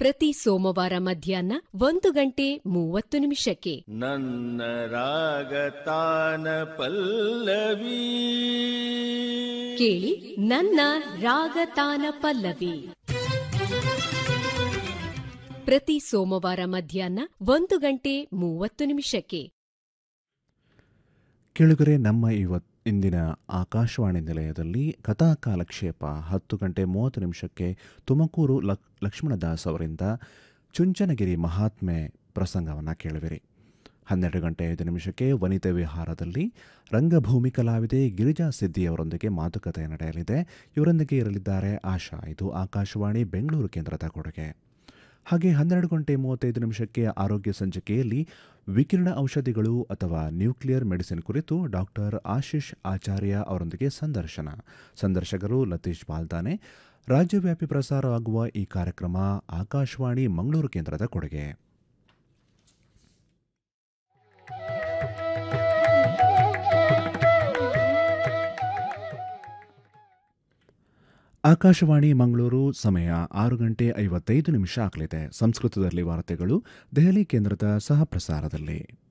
ಪ್ರತಿ ಸೋಮವಾರ ಮಧ್ಯಾಹ್ನ ಒಂದು ಗಂಟೆ ಮೂವತ್ತು ನಿಮಿಷಕ್ಕೆ ನನ್ನ ರಾಗತಾನ ಪಲ್ಲವಿ ಕೇಳಿ ನನ್ನ ರಾಗತಾನ ಪಲ್ಲವಿ ಪ್ರತಿ ಸೋಮವಾರ ಮಧ್ಯಾಹ್ನ ಒಂದು ಗಂಟೆ ಮೂವತ್ತು ನಿಮಿಷಕ್ಕೆ ಕೆಳಗರೆ ನಮ್ಮ ಇವತ್ ಇಂದಿನ ಆಕಾಶವಾಣಿ ನಿಲಯದಲ್ಲಿ ಕಥಾ ಕಾಲಕ್ಷೇಪ ಹತ್ತು ಗಂಟೆ ಮೂವತ್ತು ನಿಮಿಷಕ್ಕೆ ತುಮಕೂರು ಲಕ್ ಲಕ್ಷ್ಮಣದಾಸ್ ಅವರಿಂದ ಚುಂಚನಗಿರಿ ಮಹಾತ್ಮೆ ಪ್ರಸಂಗವನ್ನು ಕೇಳುವಿರಿ ಹನ್ನೆರಡು ಗಂಟೆ ಐದು ನಿಮಿಷಕ್ಕೆ ವನಿತಾ ವಿಹಾರದಲ್ಲಿ ರಂಗಭೂಮಿ ಕಲಾವಿದೆ ಗಿರಿಜಾ ಸಿದ್ದಿಯವರೊಂದಿಗೆ ಮಾತುಕತೆ ನಡೆಯಲಿದೆ ಇವರೊಂದಿಗೆ ಇರಲಿದ್ದಾರೆ ಆಶಾ ಇದು ಆಕಾಶವಾಣಿ ಬೆಂಗಳೂರು ಕೇಂದ್ರದ ಕೊಡುಗೆ ಹಾಗೆ ಹನ್ನೆರಡು ಗಂಟೆ ಮೂವತ್ತೈದು ನಿಮಿಷಕ್ಕೆ ಆರೋಗ್ಯ ಸಂಚಿಕೆಯಲ್ಲಿ ವಿಕಿರಣ ಔಷಧಿಗಳು ಅಥವಾ ನ್ಯೂಕ್ಲಿಯರ್ ಮೆಡಿಸಿನ್ ಕುರಿತು ಡಾಕ್ಟರ್ ಆಶೀಶ್ ಆಚಾರ್ಯ ಅವರೊಂದಿಗೆ ಸಂದರ್ಶನ ಸಂದರ್ಶಕರು ಲತೀಶ್ ಬಾಲ್ದಾನೆ ರಾಜ್ಯವ್ಯಾಪಿ ಪ್ರಸಾರವಾಗುವ ಈ ಕಾರ್ಯಕ್ರಮ ಆಕಾಶವಾಣಿ ಮಂಗಳೂರು ಕೇಂದ್ರದ ಕೊಡುಗೆ ಆಕಾಶವಾಣಿ ಮಂಗಳೂರು ಸಮಯ ಆರು ಗಂಟೆ ಐವತ್ತೈದು ನಿಮಿಷ ಆಗಲಿದೆ ಸಂಸ್ಕೃತದಲ್ಲಿ ವಾರ್ತೆಗಳು ದೆಹಲಿ ಕೇಂದ್ರದ ಸಹ ಪ್ರಸಾರದಲ್ಲಿ